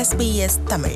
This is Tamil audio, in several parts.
SBS தமிழ்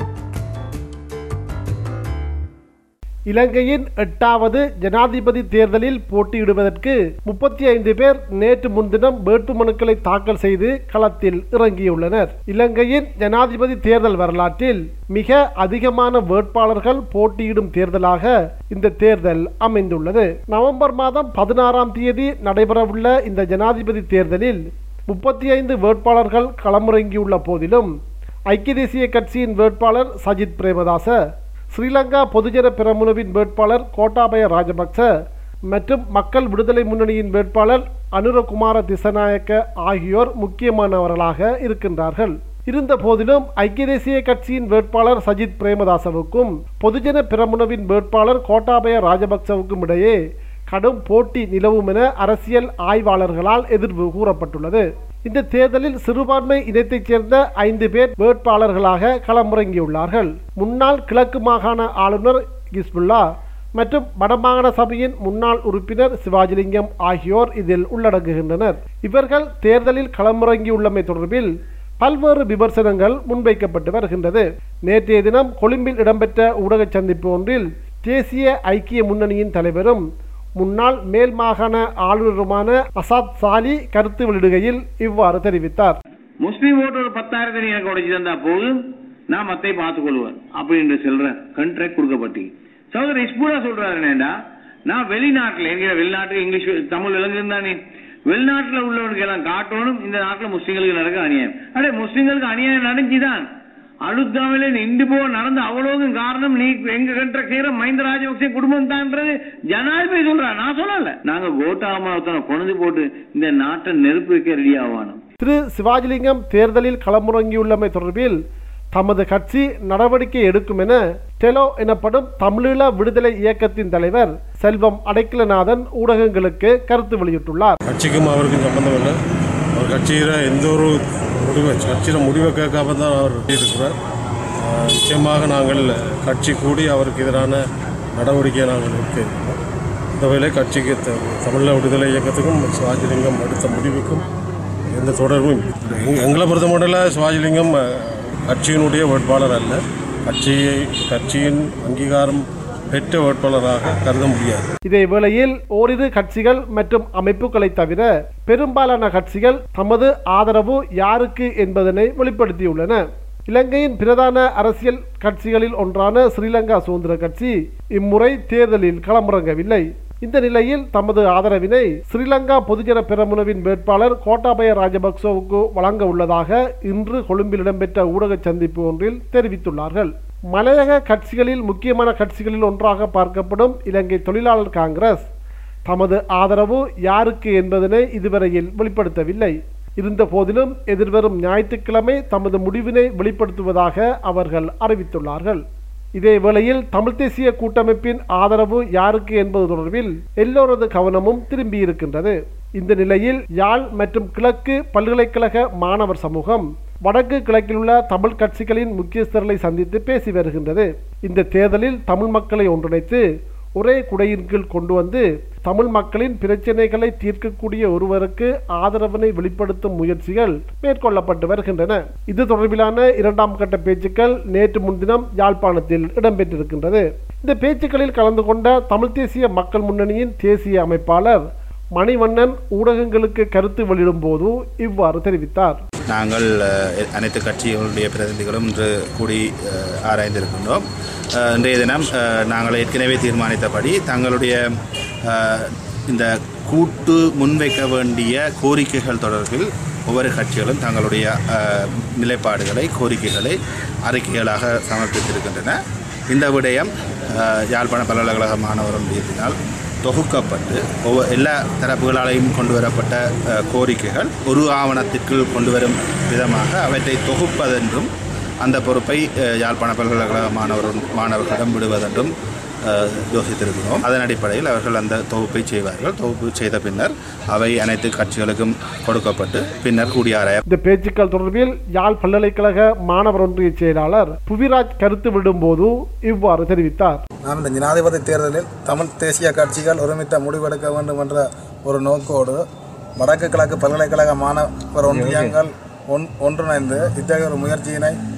இலங்கையின் எட்டாவது ஜனாதிபதி தேர்தலில் போட்டியிடுவதற்கு முப்பத்தி ஐந்து பேர் நேற்று முன்தினம் வேட்புமனுக்களை தாக்கல் செய்து களத்தில் இறங்கியுள்ளனர் இலங்கையின் ஜனாதிபதி தேர்தல் வரலாற்றில் மிக அதிகமான வேட்பாளர்கள் போட்டியிடும் தேர்தலாக இந்த தேர்தல் அமைந்துள்ளது நவம்பர் மாதம் பதினாறாம் தேதி நடைபெறவுள்ள இந்த ஜனாதிபதி தேர்தலில் முப்பத்தி ஐந்து வேட்பாளர்கள் களமிறங்கியுள்ள போதிலும் ஐக்கிய தேசிய கட்சியின் வேட்பாளர் சஜித் பிரேமதாச ஸ்ரீலங்கா பொதுஜன பெரமுனவின் வேட்பாளர் கோட்டாபய ராஜபக்ச மற்றும் மக்கள் விடுதலை முன்னணியின் வேட்பாளர் அனுரகுமார திசநாயக்க ஆகியோர் முக்கியமானவர்களாக இருக்கின்றார்கள் இருந்த போதிலும் ஐக்கிய தேசிய கட்சியின் வேட்பாளர் சஜித் பிரேமதாசவுக்கும் பொதுஜன பெரமுனவின் வேட்பாளர் கோட்டாபய ராஜபக்சவுக்கும் இடையே கடும் போட்டி நிலவும் என அரசியல் ஆய்வாளர்களால் எதிர்வு கூறப்பட்டுள்ளது இந்த தேர்தலில் சிறுபான்மை இனத்தைச் சேர்ந்த ஐந்து பேர் வேட்பாளர்களாக களமிறங்கியுள்ளார்கள் முன்னாள் கிழக்கு மாகாண ஆளுநர் கிஸ்புல்லா மற்றும் வடமாகாண சபையின் முன்னாள் உறுப்பினர் சிவாஜிலிங்கம் ஆகியோர் இதில் உள்ளடங்குகின்றனர் இவர்கள் தேர்தலில் களமிறங்கியுள்ளமை தொடர்பில் பல்வேறு விமர்சனங்கள் முன்வைக்கப்பட்டு வருகின்றது நேற்றைய தினம் கொழும்பில் இடம்பெற்ற ஊடக சந்திப்பு ஒன்றில் தேசிய ஐக்கிய முன்னணியின் தலைவரும் முன்னாள் மேல் மாகாண ஆளுநருமான அசாத் சாலி கருத்து வெளியிடுகையில் இவ்வாறு தெரிவித்தார் முஸ்லீம் ஓட்டு ஒரு பத்தாயிரத்தை நீ எனக்கு உடைச்சு தந்தா போதும் நான் மத்தை பார்த்துக் கொள்வேன் அப்படின்னு சொல்ற கண்ட்ராக்ட் கொடுக்கப்பட்டு சகோதரர் இஸ்பூரா சொல்றாரு என்னடா நான் வெளிநாட்டுல எங்க வெளிநாட்டுக்கு இங்கிலீஷ் தமிழ் விளங்குந்தானே வெளிநாட்டுல உள்ளவனுக்கு எல்லாம் காட்டணும் இந்த நாட்டுல முஸ்லீம்களுக்கு நடக்க அநியாயம் அடே முஸ்லீம்களுக்கு அநியாயம் நடந்துதான் அழுத்தாமலே நின்று போ நடந்து அவ்வளவு காரணம் நீ எங்க கண்ட கீர மஹிந்த ராஜபக்சே குடும்பம் தான்ன்றது ஜனாதிபதி சொல்றா நான் சொல்லல நாங்க கோட்டாம ஒருத்தனை கொண்டு போட்டு இந்த நாட்டை நெருப்பு வைக்க ரெடி ஆவானோம் திரு சிவாஜிலிங்கம் தேர்தலில் களமிறங்கியுள்ளமை தொடர்பில் தமது கட்சி நடவடிக்கை எடுக்கும் என டெலோ எனப்படும் தமிழீழ விடுதலை இயக்கத்தின் தலைவர் செல்வம் அடைக்கலநாதன் ஊடகங்களுக்கு கருத்து வெளியிட்டுள்ளார் கட்சிக்கும் அவருக்கும் சம்பந்தம் இல்லை அவர் கட்சியில் எந்த ஒரு முடிவை கட்சியில் முடிவை கேட்காம தான் அவர் இருக்கிறார் ஆஹ் நிச்சயமாக நாங்கள் கட்சி கூடி அவருக்கு எதிரான நடவடிக்கையை நாங்கள் எடுக்க இருக்கிறோம் இந்த வேளை கட்சிக்கு த- தமிழக விடுதலை இயக்கத்துக்கும் சிவாஜிலிங்கம் எடுத்த முடிவுக்கும் எந்த தொடர்பும் இல்லை எங்க- எங்களை பொறுத்த மட்டும் சிவாஜிலிங்கம் ஆஹ், கட்சியினுடைய வேட்பாளர் அல்ல கட்சியை கட்சியின் அங்கீகாரம் பெற்ற வேட்பாளராக கருத முடியாது இதே வேளையில் ஓரிரு கட்சிகள் மற்றும் அமைப்புகளை தவிர பெரும்பாலான கட்சிகள் தமது ஆதரவு யாருக்கு என்பதனை வெளிப்படுத்தியுள்ளன இலங்கையின் பிரதான அரசியல் கட்சிகளில் ஒன்றான ஸ்ரீலங்கா சுதந்திர கட்சி இம்முறை தேர்தலில் களமிறங்கவில்லை இந்த நிலையில் தமது ஆதரவினை ஸ்ரீலங்கா பொதுஜன பெரமுனவின் வேட்பாளர் கோட்டாபய ராஜபக்சவுக்கு வழங்க உள்ளதாக இன்று கொழும்பில் இடம்பெற்ற ஊடக சந்திப்பு ஒன்றில் தெரிவித்துள்ளார்கள் மலையக கட்சிகளில் முக்கியமான கட்சிகளில் ஒன்றாக பார்க்கப்படும் இலங்கை தொழிலாளர் காங்கிரஸ் தமது ஆதரவு யாருக்கு என்பதனை இதுவரையில் வெளிப்படுத்தவில்லை இருந்த போதிலும் எதிர்வரும் ஞாயிற்றுக்கிழமை தமது முடிவினை வெளிப்படுத்துவதாக அவர்கள் அறிவித்துள்ளார்கள் இதே வேளையில் தமிழ் தேசிய கூட்டமைப்பின் ஆதரவு யாருக்கு என்பது தொடர்பில் எல்லோரது கவனமும் திரும்பியிருக்கின்றது இந்த நிலையில் யாழ் மற்றும் கிழக்கு பல்கலைக்கழக மாணவர் சமூகம் வடக்கு கிழக்கில் உள்ள தமிழ் கட்சிகளின் முக்கியஸ்தர்களை சந்தித்து பேசி வருகின்றது இந்த தேர்தலில் தமிழ் மக்களை ஒன்றிணைத்து ஒரே குடையின் கீழ் கொண்டு வந்து தமிழ் மக்களின் பிரச்சனைகளை தீர்க்கக்கூடிய ஒருவருக்கு ஆதரவினை வெளிப்படுத்தும் முயற்சிகள் மேற்கொள்ளப்பட்டு வருகின்றன இது தொடர்பிலான இரண்டாம் கட்ட பேச்சுக்கள் நேற்று முன்தினம் யாழ்ப்பாணத்தில் இடம்பெற்றிருக்கின்றது இந்த பேச்சுக்களில் கலந்து கொண்ட தமிழ் தேசிய மக்கள் முன்னணியின் தேசிய அமைப்பாளர் மணிவண்ணன் ஊடகங்களுக்கு கருத்து வெளியிடும் போது இவ்வாறு தெரிவித்தார் நாங்கள் அஹ், அனைத்து கட்சிகளுடைய பிரதிநிதிகளும் இன்று கூடி அஹ், ஆராய்ந்திருக்கின்றோம் அஹ், இன்றைய தினம் அஹ், நாங்கள் ஏற்கனவே தீர்மானித்தபடி தங்களுடைய அஹ், இந்த கூட்டு முன்வைக்க வேண்டிய கோரிக்கைகள் தொடர்பில் ஒவ்வொரு கட்சிகளும் தங்களுடைய அஹ், நிலைப்பாடுகளை கோரிக்கைகளை அறிக்கைகளாக சமர்ப்பித்திருக்கின்றன இந்த விடயம் அஹ், யாழ்ப்பாண பல்கலைக்கழக மாணவர் ஒன்றியத்தினால் தொகுக்கப்பட்டு ஒவ்வொரு எல்லா தரப்புகளாலையும் கொண்டு வரப்பட்ட அஹ், கோரிக்கைகள் ஒரு ஆவணத்திற்குள் கொண்டு வரும் விதமாக அவற்றை தொகுப்பதென்றும் அந்த பொறுப்பை அஹ், யாழ்ப்பாண பல்கலைக்கழக மாணவர் மாணவர்களிடம் விடுவதென்றும் அஹ், யோசித்திருக்கிறோம் அதன் அடிப்படையில் அவர்கள் அந்த தொகுப்பை செய்வார்கள் தொகுப்பு செய்த பின்னர் அவை அனைத்து கட்சிகளுக்கும் கொடுக்கப்பட்டு பின்னர் கூடிய ஆராய இந்த பேச்சுக்கள் தொடர்பில் யாழ் பல்கலைக்கழக மாணவர் ஒன்றிய செயலாளர் புவிராஜ் கருத்து விடும்போது இவ்வாறு தெரிவித்தார் நாம் இந்த ஜனாதிபதி தேர்தலில் தமிழ் தேசிய கட்சிகள் ஒருமித்த முடிவெடுக்க வேண்டும் என்ற ஒரு நோக்கோடு வடக்கு கிழக்கு பல்கலைக்கழக மாணவர் ஒன்றியங்கள் ஒன் ஒன்றிணைந்து இத்தகைய ஒரு முயற்சியினை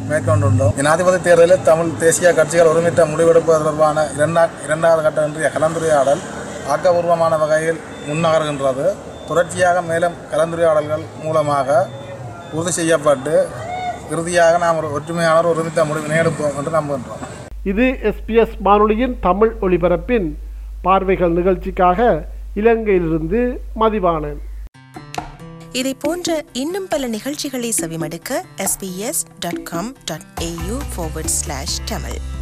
மேற்கொண்டுள்ளோம் ஜனாதிபதி தேர்தலில் தமிழ் தேசிய கட்சிகள் ஒருமித்த முடிவெடுப்பது தொடர்பான இரண்டா இரண்டாவது கட்ட இன்றைய கலந்துரையாடல் ஆக்கபூர்வமான வகையில் முன்னகர்கின்றது தொடர்ச்சியாக மேலும் கலந்துரையாடல்கள் மூலமாக உறுதி செய்யப்பட்டு இறுதியாக நாம் ஒரு ஒற்றுமையான ஒரு ஒருமித்த முடிவினை எடுப்போம் என்று நம்புகின்றோம் இது எஸ்பிஎஸ் வானொலியின் தமிழ் ஒலிபரப்பின் பார்வைகள் நிகழ்ச்சிக்காக இலங்கையிலிருந்து மதிவானன் இதை போன்ற இன்னும் பல நிகழ்ச்சிகளை செவிமடுக்க sbs.com.au forward slash tamil